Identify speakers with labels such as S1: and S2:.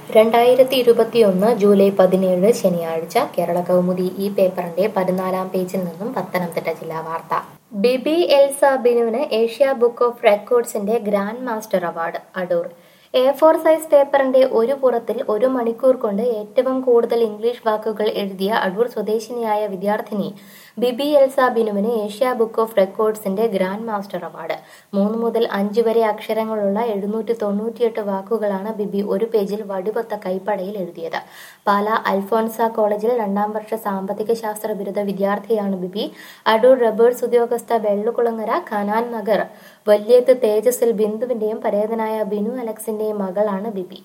S1: രണ്ടായിരത്തി ഇരുപത്തിയൊന്ന് ജൂലൈ പതിനേഴ് ശനിയാഴ്ച കേരള കൗമുദി ഈ പേപ്പറിന്റെ പതിനാലാം പേജിൽ നിന്നും പത്തനംതിട്ട ജില്ലാ വാർത്ത ബിബി എൽസ ബിനുവിന് ഏഷ്യ ബുക്ക് ഓഫ് റെക്കോർഡ്സിന്റെ grand master award Adoor A four size പേപ്പറിന്റെ ഒരു പുറത്തിൽ ഒരു മണിക്കൂർ കൊണ്ട് ഏറ്റവും കൂടുതൽ ഇംഗ്ലീഷ് വാക്കുകൾ എഴുതിയ അടൂർ സ്വദേശിനിയായ വിദ്യാർത്ഥിനി ബിബി എൽസ ബിനുവിന് ഏഷ്യ ബുക്ക് ഓഫ് റെക്കോർഡ്സിന്റെ ഗ്രാൻഡ് മാസ്റ്റർ അവാർഡ് മൂന്ന് മുതൽ അഞ്ച് വരെ അക്ഷരങ്ങളുള്ള എഴുന്നൂറ്റി തൊണ്ണൂറ്റിയെട്ട് വാക്കുകളാണ് ബിബി ഒരു പേജിൽ വടിവൊത്ത കൈപ്പടയിൽ എഴുതിയത് പാല അൽഫോൺസ കോളേജിൽ രണ്ടാം വർഷ സാമ്പത്തിക ശാസ്ത്ര ബിരുദ വിദ്യാർത്ഥിയാണ് ബിബി അടൂർ റബ്ബേഴ്സ് ഉദ്യോഗസ്ഥ വെള്ളുകുളങ്ങര കനാൻ നഗർ വല്യേത്ത് തേജസിൽ ബിന്ദുവിന്റെയും പരേതനായ ബിനു അലക്സിന്റെയും മകളാണ് ബിബി